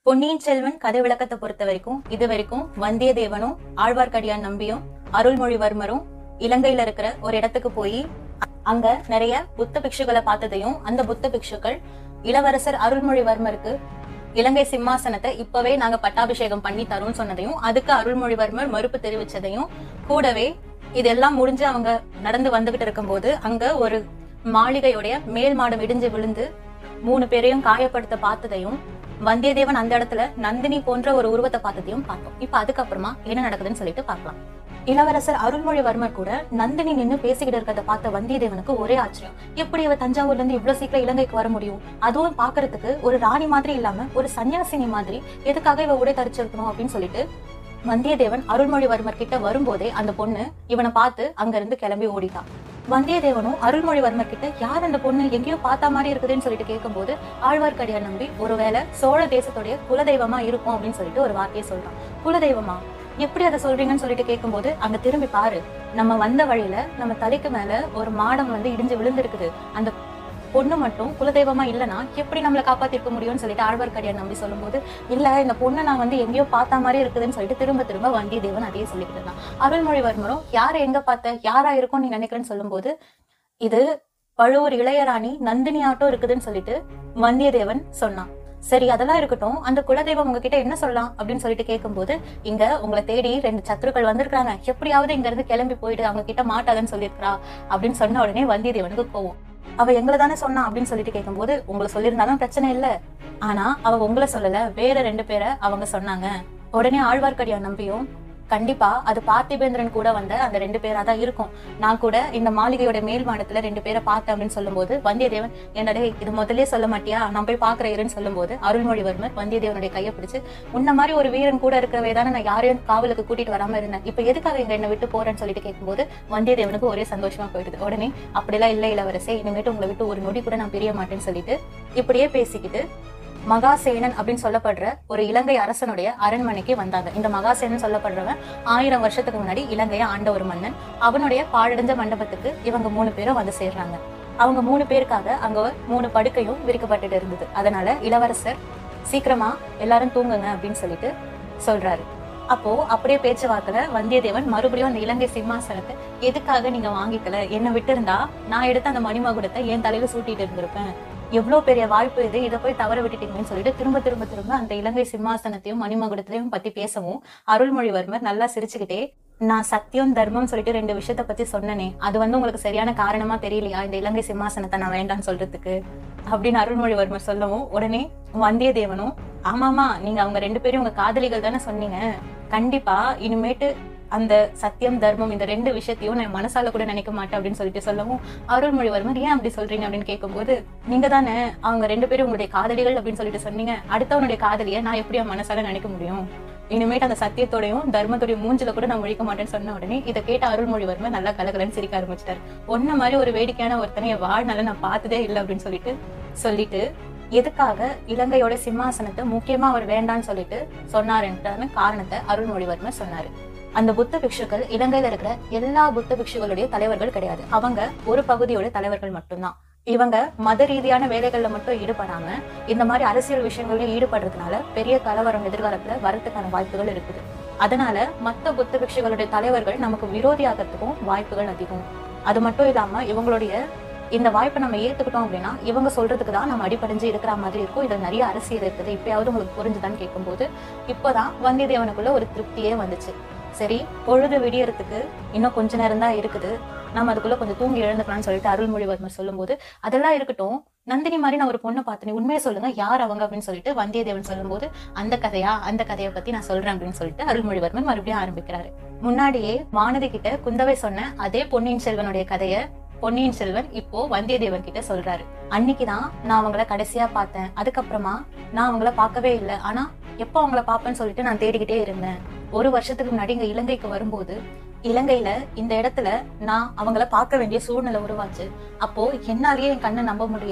பொன்னியின் செல்வன் கதை விளக்கத்தை பொறுத்த வரைக்கும் இது வரைக்கும் வந்தியத்தேவனும் ஆழ்வார்க்கடியான் நம்பியும் அருள்மொழிவர்மரும் இலங்கையில இருக்கிற ஒரு இடத்துக்கு போய் அங்க நிறைய புத்த பிக்ஷுக்களை பார்த்ததையும் அந்த புத்த பிக்ஷுக்கள் இளவரசர் அருள்மொழிவர்மருக்கு இலங்கை சிம்மாசனத்தை இப்பவே நாங்க பட்டாபிஷேகம் பண்ணி தரோம்னு சொன்னதையும் அதுக்கு அருள்மொழிவர்மர் மறுப்பு தெரிவிச்சதையும் கூடவே இதெல்லாம் முடிஞ்சு அவங்க நடந்து வந்துகிட்டு இருக்கும்போது அங்க ஒரு மாளிகையுடைய மேல் மாடம் இடிஞ்சு விழுந்து மூணு பேரையும் காயப்படுத்த பார்த்ததையும் வந்தியத்தேவன் அந்த இடத்துல நந்தினி போன்ற ஒரு உருவத்தை பார்த்ததையும் பார்த்தோம் இப்ப அதுக்கப்புறமா என்ன நடக்குதுன்னு சொல்லிட்டு பார்க்கலாம் இளவரசர் அருள்மொழிவர்மர் கூட நந்தினி நின்னு பேசிக்கிட்டு இருக்கிறத பார்த்த வந்தியத்தேவனுக்கு ஒரே ஆச்சரியம் எப்படி இவ தஞ்சாவூர்ல இருந்து இவ்வளவு சீக்கிரம் இலங்கைக்கு வர முடியும் அதுவும் பாக்குறதுக்கு ஒரு ராணி மாதிரி இல்லாம ஒரு சன்னியாசினி மாதிரி எதுக்காக இவ உடை தரிச்சிருக்கணும் அப்படின்னு சொல்லிட்டு வந்தியத்தேவன் அருள்மொழிவர்மர் கிட்ட வரும்போதே அந்த பொண்ணு இவனை பார்த்து அங்க இருந்து கிளம்பி ஓடிட்டான் வந்தியத்தேவனும் அருள்மொழிவர்மர் கிட்ட யார் அந்த பொண்ணு எங்கேயோ பார்த்த மாதிரி இருக்குதுன்னு சொல்லிட்டு கேட்கும்போது ஆழ்வார்க்கடியான் நம்பி ஒருவேளை சோழ தேசத்துடைய குலதெய்வமா இருக்கும் அப்படின்னு சொல்லிட்டு ஒரு வார்த்தையை சொல்றான் குலதெய்வமா எப்படி அதை சொல்றீங்கன்னு சொல்லிட்டு கேட்கும்போது அங்க திரும்பி பாரு நம்ம வந்த வழியில நம்ம தலைக்கு மேல ஒரு மாடம் வந்து இடிஞ்சு விழுந்திருக்குது அந்த பொண்ணு மட்டும் குலதெய்வமா இல்லனா எப்படி நம்மளை காப்பாத்திருக்க முடியும்னு சொல்லிட்டு ஆழ்வார்க்கடியான் நம்பி சொல்லும்போது இல்ல இந்த பொண்ணை நான் வந்து எங்கேயோ பார்த்த மாதிரி இருக்குதுன்னு சொல்லிட்டு திரும்ப திரும்ப வந்தியத்தேவன் அதையே சொல்லிக்கிட்டு இருந்தான் அருள்மொழிவர்மரும் யாரை எங்க பார்த்த யாரா இருக்கும் நீ நினைக்கிறேன்னு சொல்லும்போது இது பழுவூர் இளையராணி நந்தினி ஆட்டம் இருக்குதுன்னு சொல்லிட்டு வந்தியத்தேவன் சொன்னான் சரி அதெல்லாம் இருக்கட்டும் அந்த குலதெய்வம் உங்ககிட்ட என்ன சொல்லலாம் அப்படின்னு சொல்லிட்டு கேட்கும்போது இங்க உங்களை தேடி ரெண்டு சத்துருக்கள் வந்திருக்காங்க எப்படியாவது இங்க இருந்து கிளம்பி போயிட்டு அவங்க கிட்ட மாட்டாதன்னு சொல்லியிருக்கா அப்படின்னு சொன்ன உடனே வந்தியத்தேவனுக்கு கோவம் அவ எங்களை தானே சொன்னா அப்படின்னு சொல்லிட்டு கேட்கும்போது உங்களை சொல்லியிருந்தாலும் பிரச்சனை இல்ல ஆனா அவ உங்களை சொல்லல வேற ரெண்டு பேரை அவங்க சொன்னாங்க உடனே ஆழ்வார்க்கடியான் நம்பியும் கண்டிப்பா அது பார்த்திபேந்திரன் கூட வந்த அந்த ரெண்டு பேரா தான் இருக்கும் நான் கூட இந்த மாளிகையோட மேல் மாடத்துல ரெண்டு பேரை பார்த்தேன் அப்படின்னு சொல்லும்போது வந்தியத்தேவன் என்னடே இது முதல்லயே சொல்ல மாட்டியா நான் போய் பாக்குறேன்னு சொல்லும்போது அருள்மொழிவர்மர் வந்தியத்தேவனுடைய கையை பிடிச்சு உன்ன மாதிரி ஒரு வீரன் கூட இருக்கவே தானே நான் யாரையும் காவலுக்கு கூட்டிட்டு வராம இருந்தேன் இப்ப எதுக்காக இங்க என்ன விட்டு போறேன்னு சொல்லிட்டு கேட்கும்போது வந்தியத்தேவனுக்கு ஒரே சந்தோஷமா போயிடுது உடனே அப்படிலாம் இல்ல இளவரசே இனிமேட்டு உங்களை விட்டு ஒரு நொடி கூட நான் பிரிய மாட்டேன்னு சொல்லிட்டு இப்படியே பேசிக்கிட்டு மகாசேனன் அப்படின்னு சொல்லப்படுற ஒரு இலங்கை அரசனுடைய அரண்மனைக்கு வந்தாங்க இந்த மகாசேனன் சொல்லப்படுறவன் ஆயிரம் வருஷத்துக்கு முன்னாடி இலங்கையை ஆண்ட ஒரு மன்னன் அவனுடைய பாழடைஞ்ச மண்டபத்துக்கு இவங்க மூணு பேரும் வந்து சேர்றாங்க அவங்க மூணு பேருக்காக அங்க மூணு படுக்கையும் விரிக்கப்பட்டுட்டு இருந்தது அதனால இளவரசர் சீக்கிரமா எல்லாரும் தூங்குங்க அப்படின்னு சொல்லிட்டு சொல்றாரு அப்போ அப்படியே பேச்சுவார்த்தையில வந்தியத்தேவன் மறுபடியும் அந்த இலங்கை சிம்மாசனத்தை எதுக்காக நீங்க வாங்கிக்கல என்ன விட்டு இருந்தா நான் எடுத்த அந்த மணிமகுடத்தை என் தலையில சூட்டிட்டு இருந்திருப்பேன் எவ்வளவு பெரிய வாய்ப்பு இது இதை போய் தவற விட்டுட்டீங்கன்னு சொல்லிட்டு திரும்ப திரும்ப திரும்ப அந்த இலங்கை சிம்மாசனத்தையும் மணிமகுடத்தையும் பத்தி பேசவும் அருள்மொழிவர்மர் நல்லா சிரிச்சுக்கிட்டே நான் சத்தியம் தர்மம் சொல்லிட்டு ரெண்டு விஷயத்த பத்தி சொன்னனே அது வந்து உங்களுக்கு சரியான காரணமா தெரியலையா இந்த இலங்கை சிம்மாசனத்தை நான் வேண்டாம்னு சொல்றதுக்கு அப்படின்னு அருள்மொழிவர்மர் சொல்லவும் உடனே வந்தியத்தேவனும் ஆமாமா நீங்க அவங்க ரெண்டு பேரும் உங்க காதலிகள் தானே சொன்னீங்க கண்டிப்பா இனிமேட்டு அந்த சத்தியம் தர்மம் இந்த ரெண்டு விஷயத்தையும் நான் மனசால கூட நினைக்க மாட்டேன் அப்படின்னு சொல்லிட்டு சொல்லவும் அருள்மொழிவர்மர் ஏன் அப்படி சொல்றீங்க அப்படின்னு கேட்கும்போது நீங்க தானே அவங்க ரெண்டு பேரும் உங்களுடைய காதலிகள் அப்படின்னு சொல்லிட்டு சொன்னீங்க அடுத்தவனுடைய காதலியை நான் எப்படி என் மனசால நினைக்க முடியும் இனிமேட்டு அந்த சத்தியத்தோடையும் தர்மத்தோடைய மூஞ்சில கூட நான் முழிக்க மாட்டேன்னு சொன்ன உடனே இதை கேட்ட அருள்மொழிவர்மர் நல்லா கலகலன்னு சிரிக்க ஆரம்பிச்சிட்டாரு ஒன்ன மாதிரி ஒரு வேடிக்கையான ஒருத்தனை என் வாழ்நாள நான் பார்த்ததே இல்லை அப்படின்னு சொல்லிட்டு சொல்லிட்டு எதுக்காக இலங்கையோட சிம்மாசனத்தை முக்கியமா அவர் வேண்டான்னு சொல்லிட்டு சொன்னாருன்றான காரணத்தை அருள்மொழிவர்மர் சொன்னாரு அந்த புத்த பிக்ஷுக்கள் இலங்கையில இருக்கிற எல்லா புத்த பிக்ஷுகளுடைய தலைவர்கள் கிடையாது அவங்க ஒரு பகுதியோட தலைவர்கள் மட்டும்தான் இவங்க மத ரீதியான வேலைகள்ல மட்டும் ஈடுபடாம இந்த மாதிரி அரசியல் விஷயங்களையும் ஈடுபடுறதுனால பெரிய கலவரம் எதிர்காலத்துல வரதுக்கான வாய்ப்புகள் இருக்குது அதனால மத்த புத்த பிக்ஷுகளுடைய தலைவர்கள் நமக்கு விரோதியாகிறதுக்கும் வாய்ப்புகள் அதிகம் அது மட்டும் இல்லாம இவங்களுடைய இந்த வாய்ப்பை நம்ம ஏத்துக்கிட்டோம் அப்படின்னா இவங்க சொல்றதுக்கு தான் நம்ம அடிப்படைஞ்சு இருக்கிற மாதிரி இருக்கும் இதுல நிறைய அரசியல் இருக்குது இப்பயாவது உங்களுக்கு புரிஞ்சுதான்னு கேட்கும்போது இப்போதான் வந்தியத்தேவனுக்குள்ள ஒரு திருப்தியே வந்துச்சு சரி பொழுது விடியறதுக்கு இன்னும் கொஞ்ச நேரம் தான் இருக்குது நம்ம அதுக்குள்ள கொஞ்சம் தூங்கி எழுந்துக்கலாம்னு சொல்லிட்டு அருள்மொழிவர்மர் சொல்லும்போது அதெல்லாம் இருக்கட்டும் நந்தினி மாதிரி நான் ஒரு பொண்ணை பார்த்தேன் உண்மையை சொல்லுங்க யார் அவங்க அப்படின்னு சொல்லிட்டு வந்தியத்தேவன் சொல்லும்போது அந்த கதையா அந்த கதையை பத்தி நான் சொல்றேன் அப்படின்னு சொல்லிட்டு அருள்மொழிவர்மன் மறுபடியும் ஆரம்பிக்கிறாரு முன்னாடியே வானதி கிட்ட குந்தவை சொன்ன அதே பொன்னியின் செல்வனுடைய கதையை பொன்னியின் செல்வன் இப்போ வந்தியத்தேவன் கிட்ட சொல்றாரு அன்னைக்குதான் நான் அவங்கள கடைசியா பார்த்தேன் அதுக்கப்புறமா நான் அவங்கள பார்க்கவே இல்லை ஆனா எப்போ அவங்கள பார்ப்பேன்னு சொல்லிட்டு நான் தேடிக்கிட்டே இருந்தேன் ஒரு வருஷத்துக்கு முன்னாடி இங்க இலங்கைக்கு வரும்போது இலங்கையில இந்த இடத்துல நான் அவங்கள பார்க்க வேண்டிய சூழ்நிலை உருவாச்சு அப்போ என்னாலேயே என் கண்ணை நம்ப முடியல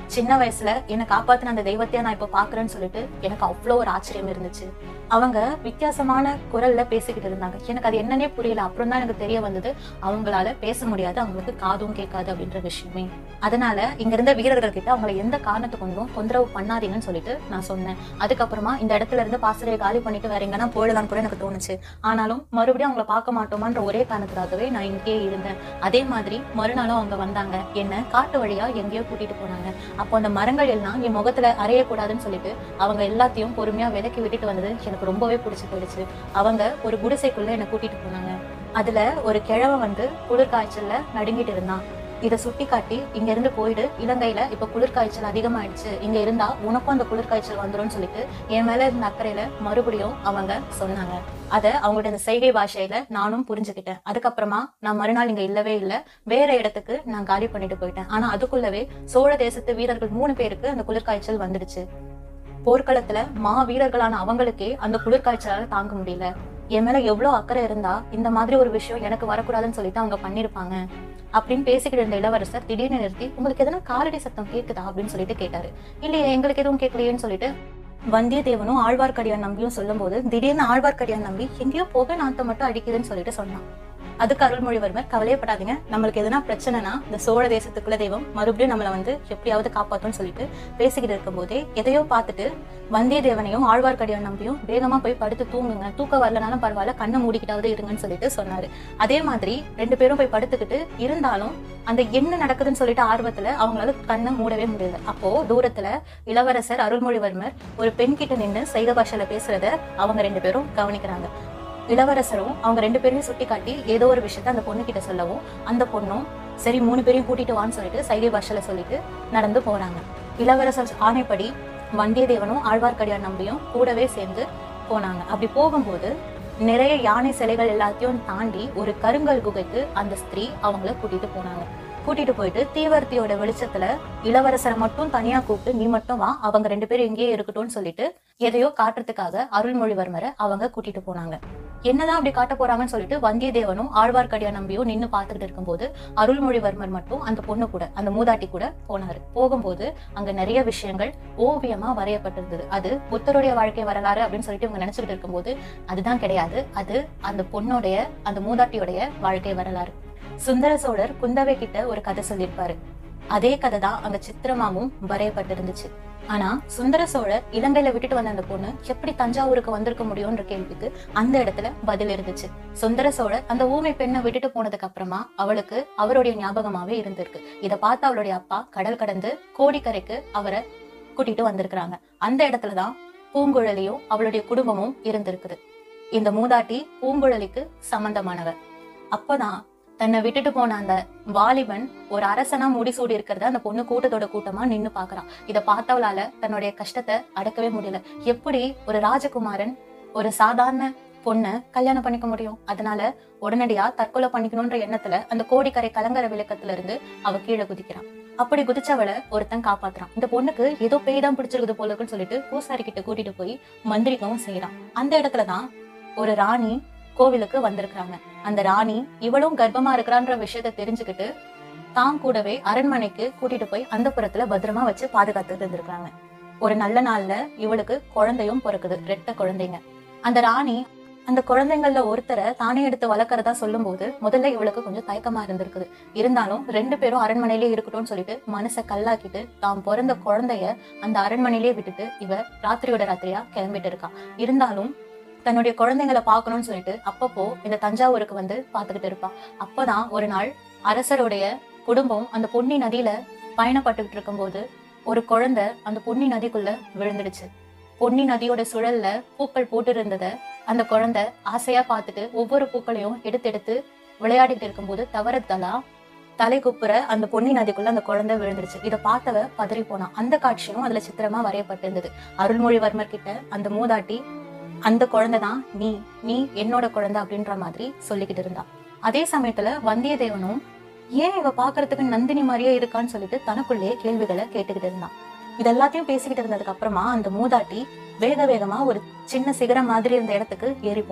சின்ன வயசுல என்னை காப்பாத்தின அந்த தெய்வத்தையா நான் இப்ப பாக்குறேன்னு சொல்லிட்டு எனக்கு அவ்வளோ ஒரு ஆச்சரியம் இருந்துச்சு அவங்க வித்தியாசமான குரல்ல பேசிக்கிட்டு இருந்தாங்க எனக்கு அது என்னன்னே புரியல அப்புறம் தான் எனக்கு தெரிய வந்தது அவங்களால பேச முடியாது அவங்களுக்கு காதும் கேட்காது அப்படின்ற விஷயமே அதனால இங்க இருந்த வீரர்கள் கிட்ட அவங்களை எந்த காரணத்தை கொண்டும் தொந்தரவு பண்ணாதீங்கன்னு சொல்லிட்டு நான் சொன்னேன் அதுக்கப்புறமா இந்த இடத்துல இருந்து பாசறையை காலி பண்ணிட்டு வேற எங்கன்னா போயிடலாம்னு கூட எனக்கு தோணுச்சு ஆனாலும் மறுபடியும் அவங்கள பார்க்க மாட்டோமான்ற ஒரே காரணத்துக்காகவே நான் இங்கேயே இருந்தேன் அதே மாதிரி மறுநாளும் அவங்க வந்தாங்க என்ன காட்டு வழியா எங்கேயோ கூட்டிட்டு போனாங்க அப்போ அந்த மரங்கள் எல்லாம் என் முகத்துல அறையக்கூடாதுன்னு சொல்லிட்டு அவங்க எல்லாத்தையும் பொறுமையா விலக்கி விட்டுட்டு வந்தது எனக்கு ரொம்பவே பிடிச்சு போயிடுச்சு அவங்க ஒரு குடிசைக்குள்ள என்னை கூட்டிட்டு போனாங்க அதுல ஒரு கிழவன் வந்து குளிர் காய்ச்சல்ல நடுங்கிட்டு இருந்தான் இதை சுட்டி காட்டி இங்க இருந்து போயிடு இலங்கையில இப்ப குளிர் காய்ச்சல் அதிகமாயிடுச்சு இங்க இருந்தா உனக்கும் அந்த குளிர் காய்ச்சல் வந்துரும்னு சொல்லிட்டு என் மேல இருந்த அக்கறையில மறுபடியும் அவங்க சொன்னாங்க அத அவங்களோட அந்த செய்கை பாஷையில நானும் புரிஞ்சுக்கிட்டேன் அதுக்கப்புறமா நான் மறுநாள் இங்க இல்லவே இல்ல வேற இடத்துக்கு நான் காலி பண்ணிட்டு போயிட்டேன் ஆனா அதுக்குள்ளவே சோழ தேசத்து வீரர்கள் மூணு பேருக்கு அந்த குளிர் காய்ச்சல் வந்துடுச்சு போர்க்களத்துல மா வீரர்களான அவங்களுக்கே அந்த குளிர் காய்ச்சலால தாங்க முடியல என் மேல எவ்வளவு அக்கறை இருந்தா இந்த மாதிரி ஒரு விஷயம் எனக்கு வரக்கூடாதுன்னு சொல்லிட்டு அவங்க பண்ணிருப்பாங்க அப்படின்னு பேசிக்கிட்டு இருந்த இளவரசர் திடீர்னு நிறுத்தி உங்களுக்கு எதனா காலடி சத்தம் கேக்குதா அப்படின்னு சொல்லிட்டு கேட்டாரு இல்லையே எங்களுக்கு எதுவும் கேட்கலையேன்னு சொல்லிட்டு வந்தியத்தேவனும் ஆழ்வார்க்கடியான் நம்பியும் சொல்லும்போது திடீர்னு ஆழ்வார்க்கடியான் நம்பி எங்கேயோ போக நாத்த மட்டும் அடிக்குதுன்னு சொல்லிட்டு சொன்னான் அதுக்கு அருள்மொழிவர்மர் கவலையப்படாதீங்க நம்மளுக்கு எதனா பிரச்சனைனா இந்த சோழ தேசத்துக்குள்ள தெய்வம் மறுபடியும் நம்மளை வந்து எப்படியாவது காப்பாத்தும்னு சொல்லிட்டு பேசிக்கிட்டு இருக்கும் போதே எதையோ பார்த்துட்டு வந்தியத்தேவனையும் ஆழ்வார்க்கடியான் நம்பியும் வேகமா போய் படுத்து தூங்குங்க தூக்கம் வரலனாலும் பரவாயில்ல கண்ணை மூடிக்கிட்டாவது இருங்கன்னு சொல்லிட்டு சொன்னாரு அதே மாதிரி ரெண்டு பேரும் போய் படுத்துக்கிட்டு இருந்தாலும் அந்த என்ன நடக்குதுன்னு சொல்லிட்டு ஆர்வத்துல அவங்களால கண்ணை மூடவே முடியல அப்போ தூரத்துல இளவரசர் அருள்மொழிவர்மர் ஒரு பெண் கிட்ட நின்று சைக பாஷையில பேசுறத அவங்க ரெண்டு பேரும் கவனிக்கிறாங்க இளவரசரும் அவங்க ரெண்டு பேரையும் சுட்டி காட்டி ஏதோ ஒரு விஷயத்த அந்த பொண்ணு கிட்ட சொல்லவும் அந்த பொண்ணும் சரி மூணு பேரையும் கூட்டிட்டு வான்னு சொல்லிட்டு சைகை பாஷையில சொல்லிட்டு நடந்து போறாங்க இளவரசர் ஆணைப்படி வந்தியத்தேவனும் ஆழ்வார்க்கடியான் நம்பியும் கூடவே சேர்ந்து போனாங்க அப்படி போகும்போது நிறைய யானை சிலைகள் எல்லாத்தையும் தாண்டி ஒரு கருங்கல் குகைக்கு அந்த ஸ்திரீ அவங்கள கூட்டிட்டு போனாங்க கூட்டிட்டு போயிட்டு தீவர்த்தியோட வெளிச்சத்துல இளவரசரை மட்டும் தனியா கூப்பிட்டு நீ மட்டும் வா அவங்க ரெண்டு பேரும் இங்கேயே இருக்கட்டும்னு சொல்லிட்டு எதையோ காட்டுறதுக்காக அருள்மொழிவர்மரை அவங்க கூட்டிட்டு போனாங்க என்னதான் அப்படி காட்ட போறாங்கன்னு சொல்லிட்டு வந்தியத்தேவனும் ஆழ்வார்க்கடியான் நம்பியும் நின்னு பாத்துக்கிட்டு இருக்கும்போது அருள்மொழிவர்மர் மட்டும் அந்த பொண்ணு கூட அந்த மூதாட்டி கூட போனாரு போகும்போது அங்க நிறைய விஷயங்கள் ஓவியமா வரையப்பட்டிருந்தது அது புத்தருடைய வாழ்க்கை வரலாறு அப்படின்னு சொல்லிட்டு இவங்க நினைச்சுக்கிட்டு இருக்கும்போது அதுதான் கிடையாது அது அந்த பொண்ணுடைய அந்த மூதாட்டியுடைய வாழ்க்கை வரலாறு சுந்தர சோழர் குந்தவை கிட்ட ஒரு கதை சொல்லியிருப்பாரு அதே கதை தான் அங்க சித்திரமாவும் வரையப்பட்டிருந்துச்சு ஆனா சுந்தர சோழர் இலங்கையில விட்டுட்டு வந்த அந்த பொண்ணு எப்படி தஞ்சாவூருக்கு வந்திருக்க முடியும்ன்ற கேள்விக்கு அந்த இடத்துல பதில் இருந்துச்சு சுந்தர சோழர் அந்த ஊமை பெண்ணை விட்டுட்டு போனதுக்கு அப்புறமா அவளுக்கு அவருடைய ஞாபகமாவே இருந்திருக்கு இத பார்த்து அவளுடைய அப்பா கடல் கடந்து கோடிக்கரைக்கு அவரை கூட்டிட்டு வந்திருக்கிறாங்க அந்த இடத்துலதான் பூங்குழலியும் அவளுடைய குடும்பமும் இருந்திருக்குது இந்த மூதாட்டி பூங்குழலிக்கு சம்பந்தமானவர் அப்பதான் தன்னை விட்டுட்டு போன அந்த வாலிபன் ஒரு அரசனா முடிசூடி இருக்கிறத அந்த பொண்ணு கூட்டத்தோட கூட்டமா நின்னு பாக்குறான் இத பார்த்தவளால தன்னுடைய கஷ்டத்தை அடக்கவே முடியல எப்படி ஒரு ராஜகுமாரன் ஒரு சாதாரண பொண்ணை கல்யாணம் பண்ணிக்க முடியும் அதனால உடனடியா தற்கொலை பண்ணிக்கணும்ன்ற எண்ணத்துல அந்த கோடிக்கரை கலங்கர விளக்கத்துல இருந்து அவ கீழே குதிக்கிறான் அப்படி குதிச்சவளை ஒருத்தன் காப்பாத்துறான் இந்த பொண்ணுக்கு ஏதோ பேய் தான் பிடிச்சிருக்குது போல இருக்குன்னு சொல்லிட்டு பூசாரி கிட்ட கூட்டிட்டு போய் மந்திரிக்கவும் செய்யறான் அந்த இடத்துலதான் ஒரு ராணி கோவிலுக்கு வந்திருக்கிறாங்க அந்த ராணி இவளும் கர்ப்பமா இருக்கிறான்ற விஷயத்த தெரிஞ்சுக்கிட்டு தான் கூடவே அரண்மனைக்கு கூட்டிட்டு போய் அந்த புறத்துல பத்திரமா வச்சு பாதுகாத்துட்டு இருந்திருக்காங்க ஒரு நல்ல நாள்ல இவளுக்கு குழந்தையும் பிறக்குது ரெட்ட குழந்தைங்க அந்த ராணி அந்த குழந்தைங்கள்ல ஒருத்தரை தானே எடுத்து வளர்க்கறதா சொல்லும்போது முதல்ல இவளுக்கு கொஞ்சம் தயக்கமா இருந்திருக்குது இருந்தாலும் ரெண்டு பேரும் அரண்மனையிலே இருக்கட்டும்னு சொல்லிட்டு மனசை கல்லாக்கிட்டு தாம் பிறந்த குழந்தைய அந்த அரண்மனையிலே விட்டுட்டு இவ ராத்திரியோட ராத்திரியா கிளம்பிட்டு இருக்கா இருந்தாலும் தன்னுடைய குழந்தைங்களை பார்க்கணும்னு சொல்லிட்டு அப்பப்போ இந்த தஞ்சாவூருக்கு வந்து பார்த்துக்கிட்டு இருப்பா அப்பதான் ஒரு நாள் அரசருடைய குடும்பம் அந்த பொன்னி நதியில பயணப்பட்டுக்கிட்டு இருக்கும்போது ஒரு குழந்தை அந்த பொன்னி நதிக்குள்ள விழுந்துடுச்சு பொன்னி நதியோட சுழல்ல பூக்கள் போட்டு இருந்தத அந்த குழந்தை ஆசையா பார்த்துட்டு ஒவ்வொரு பூக்களையும் எடுத்து எடுத்து விளையாடிட்டு இருக்கும்போது தவறுதலா தலை குப்புற அந்த பொன்னி நதிக்குள்ள அந்த குழந்தை விழுந்துருச்சு இதை பார்த்தவ பதறி போனா அந்த காட்சியும் அதுல சித்திரமா வரையப்பட்டிருந்தது அருள்மொழிவர்மர் கிட்ட அந்த மூதாட்டி அந்த குழந்தை தான் நீ நீ என்னோட குழந்தை அப்படின்ற மாதிரி சொல்லிக்கிட்டு இருந்தா அதே சமயத்துல வந்தியத்தேவனும் ஏன் இவ பாக்குறதுக்கு நந்தினி மாதிரியே இருக்கான்னு சொல்லிட்டு தனக்குள்ளேயே கேள்விகளை கேட்டுக்கிட்டு இருந்தான் இது எல்லாத்தையும் பேசிக்கிட்டு இருந்ததுக்கு அப்புறமா அந்த மூதாட்டி வேக வேகமா ஒரு சின்ன சிகரம் மாதிரி இருந்த இடத்துக்கு ஏறி போனான்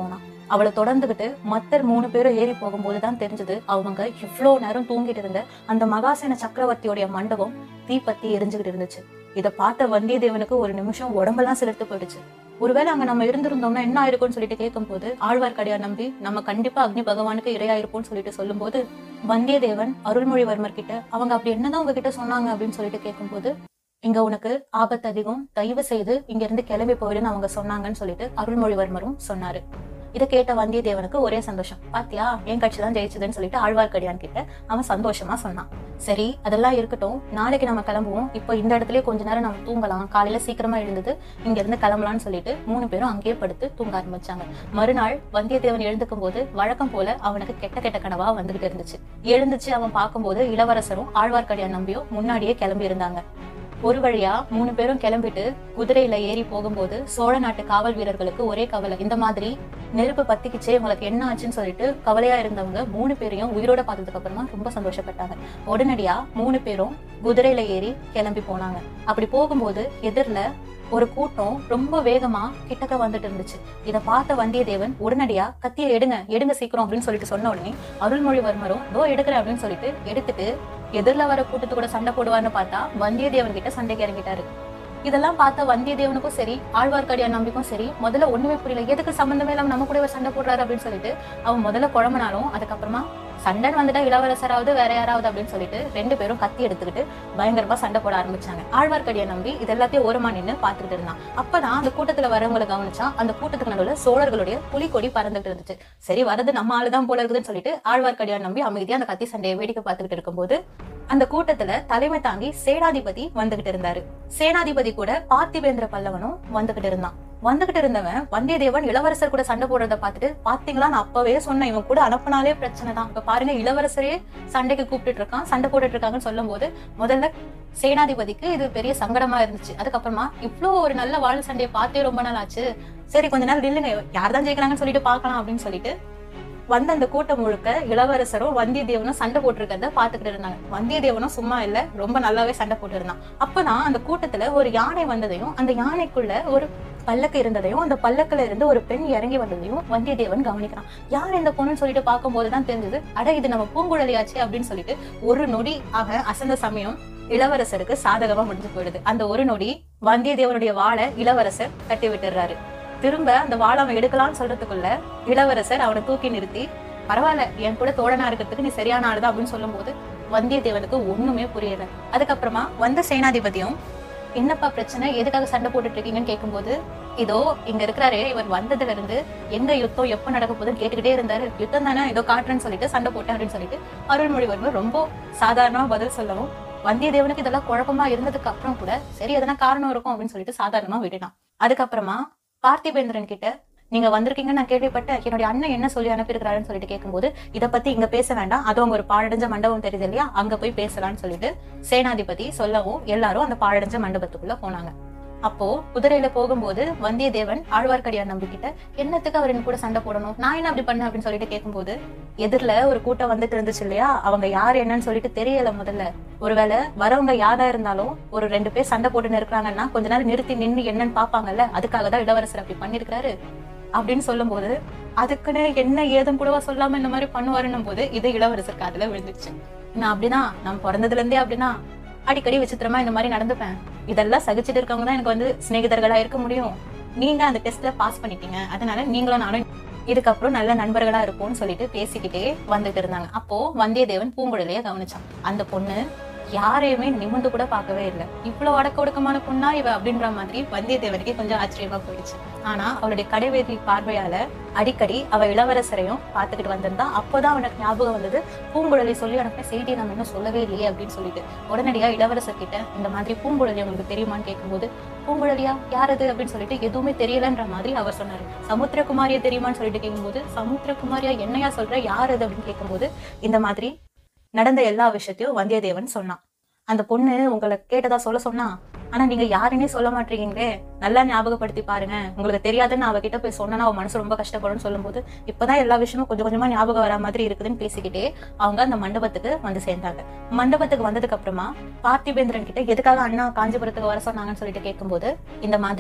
அவளை தொடர்ந்துகிட்டு மத்தர் மூணு பேரும் ஏறி போகும்போது தான் தெரிஞ்சது அவங்க இவ்வளோ நேரம் தூங்கிட்டு இருந்த அந்த மகாசேன சக்கரவர்த்தியோடைய மண்டபம் தீப்பத்தி எரிஞ்சுகிட்டு இருந்துச்சு இதை பார்த்த வந்தியத்தேவனுக்கு ஒரு நிமிஷம் உடம்பெல்லாம் சிலிர்த்து போயிடுச்சு ஒருவேளை அங்க நம்ம இருந்திருந்தோம்னா என்ன ஆயிருக்கும்னு சொல்லிட்டு கேட்கும்போது ஆழ்வார்க்கடியார் நம்பி நம்ம கண்டிப்பா அக்னி பகவானுக்கு இரையாயிருப்போம்னு சொல்லிட்டு சொல்லும்போது வந்தியத்தேவன் அருள்மொழிவர்மர் கிட்ட அவங்க அப்படி என்னதான் உங்ககிட்ட சொன்னாங்க அப்படின்னு சொல்லிட்டு கேட்கும்போது இங்க உனக்கு ஆபத்து அதிகம் தயவு செய்து இங்க இருந்து கிளம்பி போயிடுன்னு அவங்க சொன்னாங்கன்னு சொல்லிட்டு அருள்மொழிவர்மரும் சொன்னாரு இதை கேட்ட வந்தியத்தேவனுக்கு ஒரே சந்தோஷம் பாத்தியா என் கட்சி தான் ஜெயிச்சதுன்னு சொல்லிட்டு ஆழ்வார்க்கடியான் கிட்ட அவன் சந்தோஷமா சொன்னான் சரி அதெல்லாம் இருக்கட்டும் நாளைக்கு நம்ம கிளம்புவோம் இப்போ இந்த இடத்துலயே கொஞ்ச நேரம் நம்ம தூங்கலாம் காலையில சீக்கிரமா எழுந்தது இங்க இருந்து கிளம்பலாம்னு சொல்லிட்டு மூணு பேரும் அங்கேயே படுத்து தூங்க ஆரம்பிச்சாங்க மறுநாள் வந்தியத்தேவன் எழுந்துக்கும் போது வழக்கம் போல அவனுக்கு கெட்ட கெட்ட கனவா வந்துகிட்டு இருந்துச்சு எழுந்துச்சு அவன் பார்க்கும்போது இளவரசரும் ஆழ்வார்க்கடியான் நம்பியும் முன்னாடியே கிளம்பி இருந்தாங்க ஒரு வழியா மூணு பேரும் கிளம்பிட்டு குதிரையில ஏறி போகும்போது சோழ நாட்டு காவல் வீரர்களுக்கு ஒரே கவலை இந்த மாதிரி நெருப்பு பத்திக்கிச்சே உங்களுக்கு என்ன ஆச்சுன்னு சொல்லிட்டு கவலையா இருந்தவங்க மூணு பேரையும் உயிரோட பார்த்ததுக்கு அப்புறமா ரொம்ப சந்தோஷப்பட்டாங்க உடனடியா மூணு பேரும் குதிரையில ஏறி கிளம்பி போனாங்க அப்படி போகும்போது எதிரில ஒரு கூட்டம் ரொம்ப வேகமா கிட்டக்க வந்துட்டு இருந்துச்சு இத பார்த்த வந்தியத்தேவன் உடனடியா கத்திய எடுங்க எடுங்க சீக்கிரம் அப்படின்னு சொல்லிட்டு சொன்ன உடனே அருள்மொழிவர்மரும் தோ எடுக்கிறேன் அப்படின்னு சொல்லிட்டு எடுத்துட்டு எதிரில வர கூட்டத்து கூட சண்டை போடுவார்னு பார்த்தா வந்தியத்தேவன் கிட்ட சண்டைக்கு இறங்கிட்டாரு இதெல்லாம் பார்த்த வந்தியத்தேவனுக்கும் சரி ஆழ்வார்க்கடியான் நம்பிக்கும் சரி முதல்ல ஒண்ணுமே புரியல எதுக்கு சம்பந்தமே இல்லாம நம்ம கூட இவர் சண்டை போடுறாரு அப்படின்னு சொல்லிட்டு அவன் முதல்ல குழம்பினாலும் அதுக்கப்புறமா சண்டைன்னு வந்துட்டா இளவரசராவது வேற யாராவது அப்படின்னு சொல்லிட்டு ரெண்டு பேரும் கத்தி எடுத்துக்கிட்டு பயங்கரமா சண்டை போட ஆரம்பிச்சாங்க ஆழ்வார்க்கடியான் நம்பி இது எல்லாத்தையும் ஓரமா நின்னு பாத்துக்கிட்டு இருந்தான் அப்பதான் அந்த கூட்டத்துல வரவங்களை கவனிச்சா அந்த கூட்டத்துக்கு நடுவுல சோழர்களுடைய புலிக்கொடி பறந்துட்டு இருந்துச்சு சரி வரது நம்ம ஆளுதான் போல இருக்குதுன்னு சொல்லிட்டு ஆழ்வார்க்கடியான் நம்பி அமைதியா அந்த கத்தி சண்டையை வேடிக்கை பார்த்துக்கிட்டு இருக்கும்போது அந்த கூட்டத்துல தலைமை தாங்கி சேனாதிபதி வந்துகிட்டு இருந்தாரு சேனாதிபதி கூட பார்த்திபேந்திர பல்லவனும் வந்துகிட்டு இருந்தான் வந்துகிட்டு இருந்தவன் வந்தியத்தேவன் இளவரசர் கூட சண்டை போடுறத பார்த்துட்டு பாத்தீங்களா நான் அப்பவே சொன்னேன் இவன் கூட அனுப்புனாலே பிரச்சனை தான் இப்ப பாருங்க இளவரசரே சண்டைக்கு கூப்பிட்டு இருக்கான் சண்டை போட்டுட்டு இருக்காங்கன்னு சொல்லும் போது முதல்ல சேனாதிபதிக்கு இது பெரிய சங்கடமா இருந்துச்சு அதுக்கப்புறமா இவ்ளோ ஒரு நல்ல வாழ் சண்டையை பார்த்தே ரொம்ப நாள் ஆச்சு சரி கொஞ்ச நாள் நில்லுங்க யார் தான் ஜெயிக்கிறாங்கன்னு சொல்லிட்டு பார்க்கலாம் அப்படின்னு சொல்லிட்டு வந்த அந்த கூட்டம் முழுக்க இளவரசரும் வந்தியத்தேவனும் சண்டை போட்டிருக்கிறத பாத்துக்கிட்டு இருந்தாங்க வந்தியத்தேவனும் சும்மா இல்ல ரொம்ப நல்லாவே சண்டை போட்டு இருந்தான் அப்பதான் அந்த கூட்டத்துல ஒரு யானை வந்ததையும் அந்த யானைக்குள்ள ஒரு பல்லக்கு இருந்ததையும் அந்த பல்லக்குல இருந்து ஒரு பெண் இறங்கி வந்ததையும் வந்தியத்தேவன் கவனிக்கிறான் யார் இந்த பொண்ணுன்னு சொல்லிட்டு பார்க்கும்போதுதான் தெரிஞ்சது அட இது நம்ம பூங்குழலியாச்சு அப்படின்னு சொல்லிட்டு ஒரு நொடி ஆக அசந்த சமயம் இளவரசருக்கு சாதகமா முடிஞ்சு போயிடுது அந்த ஒரு நொடி வந்தியத்தேவனுடைய வாளை இளவரசர் கட்டி விட்டுறாரு திரும்ப அந்த வாழை அவன் எடுக்கலாம்னு சொல்றதுக்குள்ள இளவரசர் அவனை தூக்கி நிறுத்தி பரவாயில்ல என் கூட தோழனா இருக்கிறதுக்கு நீ சரியான ஆளுதான் அப்படின்னு சொல்லும்போது வந்தியத்தேவனுக்கு ஒண்ணுமே புரியல அதுக்கப்புறமா வந்த சேனாதிபதியும் என்னப்பா பிரச்சனை எதுக்காக சண்டை போட்டுட்டு இருக்கீங்கன்னு கேட்கும்போது இதோ இங்க இருக்கிறாரே இவர் வந்ததுல இருந்து எங்க யுத்தம் எப்ப நடக்க போகுதுன்னு கேட்டுக்கிட்டே இருந்தாரு யுத்தம் தானே ஏதோ காட்டுறேன்னு சொல்லிட்டு சண்டை போட்டேன் அப்படின்னு சொல்லிட்டு அருள்மொழிவர்மர் ரொம்ப சாதாரணமா பதில் சொல்லவும் வந்தியத்தேவனுக்கு இதெல்லாம் குழப்பமா இருந்ததுக்கு அப்புறம் கூட சரி எதனா காரணம் இருக்கும் அப்படின்னு சொல்லிட்டு சாதாரணமா விட்டுட்டான் அதுக்கப்புறமா பார்த்திபேந்திரன் கிட்ட நீங்க வந்திருக்கீங்கன்னு நான் கேள்விப்பட்டேன் என்னுடைய அண்ணன் என்ன சொல்லி அனுப்பியிருக்கிறாருன்னு சொல்லிட்டு கேட்கும்போது இத பத்தி இங்க பேச வேண்டாம் அது அவங்க ஒரு பாழடைஞ்ச மண்டபம் தெரியுது இல்லையா அங்க போய் பேசலாம்னு சொல்லிட்டு சேனாதிபதி சொல்லவும் எல்லாரும் அந்த பாழடைஞ்ச மண்டபத்துக்குள்ள போனாங்க அப்போ குதிரையில போகும்போது வந்தியத்தேவன் ஆழ்வார்க்கடியார் நம்பிக்கிட்ட என்னத்துக்கு அவர் என் கூட சண்டை போடணும் நான் என்ன அப்படி பண்ணேன் அப்படின்னு சொல்லிட்டு கேட்கும்போது எதிரில ஒரு கூட்டம் வந்துட்டு இருந்துச்சு இல்லையா அவங்க யார் என்னன்னு சொல்லிட்டு தெரியல முதல்ல ஒருவேளை வரவங்க யாரா இருந்தாலும் ஒரு ரெண்டு பேர் சண்டை போட்டுன்னு இருக்கிறாங்கன்னா கொஞ்ச நேரம் நிறுத்தி நின்னு என்னன்னு பாப்பாங்கல்ல அதுக்காக தான் இளவரசர் அப்படி பண்ணிருக்காரு அப்படின்னு சொல்லும்போது அதுக்குன்னு என்ன ஏதும் கூடவா சொல்லாம இந்த மாதிரி பண்ணுவாருன்னும் போது இது இளவரசர் காதுல விழுந்துச்சு நான் அப்படிதான் நான் பிறந்ததுல இருந்தே அப்படின்னா அடிக்கடி விசித்திரமா இந்த மாதிரி நடந்துப்பேன் இதெல்லாம் சகிச்சுட்டு இருக்கவங்க தான் எனக்கு வந்து சிநேகிதர்களா இருக்க முடியும் நீங்க அந்த டெஸ்ட்ல பாஸ் பண்ணிட்டீங்க அதனால நீங்களும் நானும் இதுக்கப்புறம் நல்ல நண்பர்களா இருப்போம்னு சொல்லிட்டு பேசிக்கிட்டே வந்துட்டு இருந்தாங்க அப்போ வந்தியத்தேவன் பூங்குழலிய கவனிச்சான் அந்த பொண்ணு யாரையுமே நிமிந்து கூட பார்க்கவே இல்லை இவ்வளவு அடக்க ஒடுக்கமான பொண்ணா இவ அப்படின்ற மாதிரி வந்தியத்தேவனுக்கு கொஞ்சம் ஆச்சரியமா போயிடுச்சு ஆனா அவளுடைய கடைவேதி பார்வையால அடிக்கடி அவ இளவரசரையும் பார்த்துக்கிட்டு வந்திருந்தா அப்போதான் அவனுக்கு ஞாபகம் வந்தது பூங்குழலி சொல்லி அனுப்பின செய்தியை நம்ம இன்னும் சொல்லவே இல்லையே அப்படின்னு சொல்லிட்டு உடனடியா இளவரசர் கிட்ட இந்த மாதிரி பூங்குழலி உங்களுக்கு தெரியுமான்னு கேட்கும்போது பூங்குழலியா யார் அது அப்படின்னு சொல்லிட்டு எதுவுமே தெரியலன்ற மாதிரி அவர் சொன்னாரு சமுத்திரகுமாரியா தெரியுமான்னு சொல்லிட்டு கேட்கும்போது சமுத்திரகுமாரியா என்னையா சொல்ற யார் அது அப்படின்னு கேட்கும்போது இந்த மாதிரி நடந்த எல்லா விஷயத்தையும் வந்தியத்தேவன் சொன்னான் அந்த பொண்ணு உங்களை கேட்டதா சொல்ல சொன்னா ஆனா நீங்க யாருன்னே சொல்ல மாட்டீங்களே நல்லா ஞாபகப்படுத்தி பாருங்க உங்களுக்கு தெரியாதுன்னு அவகிட்ட போய் சொன்னா அவ மனசு ரொம்ப கஷ்டப்படும்னு சொல்லும்போது இப்பதான் எல்லா விஷயமும் கொஞ்சம் கொஞ்சமா ஞாபகம் வர மாதிரி இருக்குதுன்னு பேசிக்கிட்டே அவங்க அந்த மண்டபத்துக்கு வந்து சேர்ந்தாங்க மண்டபத்துக்கு வந்ததுக்கு அப்புறமா பார்த்திபேந்திரன் கிட்ட எதுக்காக அண்ணா காஞ்சிபுரத்துக்கு வர சொன்னாங்கன்னு சொல்லிட்டு கேட்கும்போது இந்த மாதிரி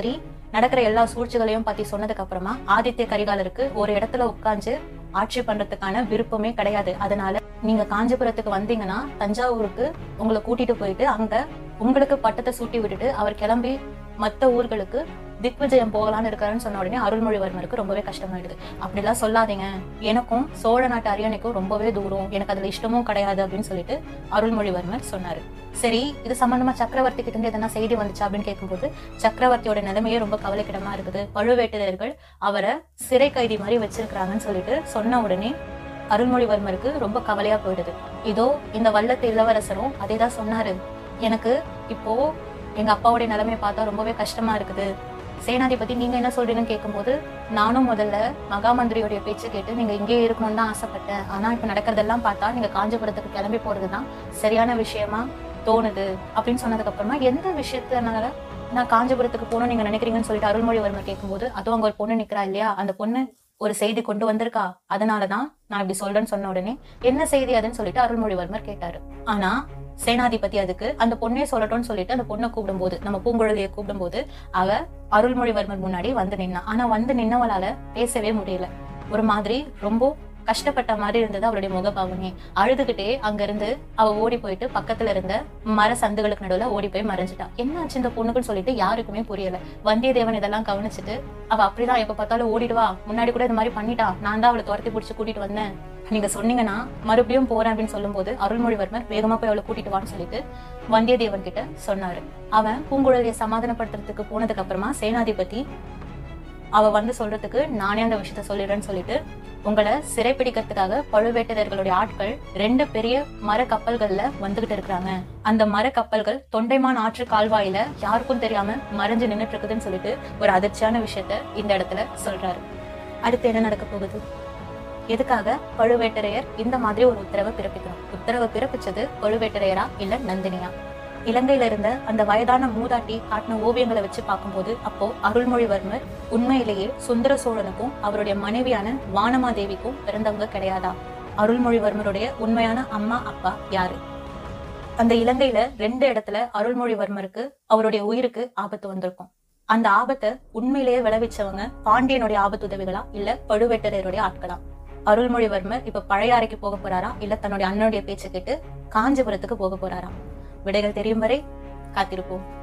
நடக்கிற எல்லா சூழ்ச்சிகளையும் பத்தி சொன்னதுக்கு அப்புறமா ஆதித்ய கரிகாலருக்கு ஒரு இடத்துல உட்கார்ந்து ஆட்சி பண்றதுக்கான விருப்பமே கிடையாது அதனால நீங்க காஞ்சிபுரத்துக்கு வந்தீங்கன்னா தஞ்சாவூருக்கு உங்களை கூட்டிட்டு போயிட்டு அங்க உங்களுக்கு பட்டத்தை சூட்டி விட்டுட்டு அவர் கிளம்பி மத்த ஊர்களுக்கு திக்விஜயம் போகலான்னு இருக்காருன்னு சொன்ன உடனே அருள்மொழிவர்மருக்கு ரொம்பவே கஷ்டமாயிடுது அப்படிலாம் சொல்லாதீங்க எனக்கும் சோழ நாட்டு அரியணைக்கும் ரொம்பவே தூரம் எனக்கு அதுல இஷ்டமும் கிடையாது அப்படின்னு சொல்லிட்டு அருள்மொழிவர்மர் சொன்னாரு சரி இது சம்பந்தமா சக்கரவர்த்தி கிட்ட இருந்து எதனா செய்தி வந்துச்சா அப்படின்னு கேட்கும்போது சக்கரவர்த்தியோட நிலைமையே ரொம்ப கவலைக்கிடமா இருக்குது பழுவேட்டரையர்கள் அவரை சிறை கைதி மாதிரி வச்சிருக்கிறாங்கன்னு சொல்லிட்டு சொன்ன உடனே அருள்மொழிவர்மருக்கு ரொம்ப கவலையா போயிடுது இதோ இந்த வல்லத்து இளவரசரும் அதே தான் சொன்னாரு எனக்கு இப்போ எங்க அப்பாவுடைய நிலைமையை பார்த்தா ரொம்பவே கஷ்டமா இருக்குது சேனாதிபதி நீங்க என்ன சொல்றீங்கன்னு கேட்கும்போது நானும் முதல்ல மகாமந்திரியோடைய பேச்சு கேட்டு நீங்க இங்கேயே இருக்கணும்னு தான் ஆசைப்பட்டேன் ஆனா இப்ப நடக்கிறதெல்லாம் பார்த்தா நீங்க காஞ்சிபுரத்துக்கு கிளம்பி போறதுதான் சரியான விஷயமா தோணுது அப்படின்னு சொன்னதுக்கு அப்புறமா எந்த விஷயத்தினால நான் காஞ்சிபுரத்துக்கு போகணும் நீங்க நினைக்கிறீங்கன்னு சொல்லிட்டு அருள்மொழிவர்மர் கேட்கும்போது அதுவும் அங்க ஒரு பொண்ணு நிக்கிறா இல்லையா அந்த பொண்ணு ஒரு செய்தி கொண்டு வந்திருக்கா அதனாலதான் நான் இப்படி சொல்றேன்னு சொன்ன உடனே என்ன செய்தி அதுன்னு சொல்லிட்டு அருள்மொழிவர்மர் கேட்டாரு ஆனா சேனாதிபதி அதுக்கு அந்த பொண்ணே சொல்லட்டும்னு சொல்லிட்டு அந்த பொண்ணை கூப்பிடும்போது நம்ம பூங்குழலியை கூப்பிடும்போது அவ அருள்மொழிவர்மர் முன்னாடி வந்து நின்னா ஆனா வந்து நின்னவளால பேசவே முடியல ஒரு மாதிரி ரொம்ப கஷ்டப்பட்ட மாதிரி இருந்தது அவளுடைய முகபாவனி அழுதுகிட்டே அங்க இருந்து அவ ஓடி போயிட்டு பக்கத்துல இருந்த மர சந்துகளுக்கு நடுவுல ஓடி போய் மறைஞ்சிட்டா என்ன ஆச்சு இந்த பொண்ணுக்குன்னு சொல்லிட்டு யாருக்குமே புரியல வந்தியத்தேவன் இதெல்லாம் கவனிச்சுட்டு அவ அப்படிதான் எப்ப பார்த்தாலும் ஓடிடுவா முன்னாடி கூட இது மாதிரி பண்ணிட்டா நான் தான் அவளை துரத்தி பிடிச்சு கூட்டிட்டு வந்தேன் நீங்க சொன்னீங்கன்னா மறுபடியும் போறேன் அப்படின்னு சொல்லும்போது அருள்மொழிவர்மர் வேகமா போய் அவளை கூட்டிட்டு வான்னு சொல்லிட்டு வந்தியத்தேவன் கிட்ட சொன்னாரு அவன் பூங்குழலியை சமாதானப்படுத்துறதுக்கு போனதுக்கு அப்புறமா சேனாதிபதி அவ வந்து சொல்றதுக்கு நானே அந்த விஷயத்த சொல்லிடுறேன்னு சொல்லிட்டு உங்களை சிறைப்பிடிக்கிறதுக்காக பழுவேட்டரையர்களுடைய ஆட்கள் ரெண்டு பெரிய மர கப்பல்கள்ல வந்துகிட்டு இருக்கிறாங்க அந்த மர கப்பல்கள் தொண்டைமான் ஆற்று கால்வாயில யாருக்கும் தெரியாம மறைஞ்சு நின்னுட்டு இருக்குதுன்னு சொல்லிட்டு ஒரு அதிர்ச்சியான விஷயத்த இந்த இடத்துல சொல்றாரு அடுத்து என்ன நடக்க போகுது எதுக்காக பழுவேட்டரையர் இந்த மாதிரி ஒரு உத்தரவை பிறப்பிக்கணும் உத்தரவை பிறப்பிச்சது பழுவேட்டரையரா இல்ல நந்தினியா இலங்கையில இருந்த அந்த வயதான மூதாட்டி காட்டின ஓவியங்களை வச்சு பார்க்கும்போது அப்போ அருள்மொழிவர்மர் உண்மையிலேயே சுந்தர சோழனுக்கும் அவருடைய மனைவியான வானமாதேவிக்கும் பிறந்தவங்க கிடையாதா அருள்மொழிவர்மருடைய உண்மையான அம்மா அப்பா யாரு அந்த இலங்கையில ரெண்டு இடத்துல அருள்மொழிவர்மருக்கு அவருடைய உயிருக்கு ஆபத்து வந்திருக்கும் அந்த ஆபத்தை உண்மையிலேயே விளைவிச்சவங்க பாண்டியனுடைய ஆபத்து உதவிகளா இல்ல பழுவேட்டரையருடைய ஆட்களா அருள்மொழிவர்மர் இப்ப பழைய அறைக்கு போக போறாரா இல்ல தன்னுடைய அண்ணனுடைய பேச்சை கேட்டு காஞ்சிபுரத்துக்கு போக போறாரா விடைகள் தெரியும் வரை காத்திருப்போம்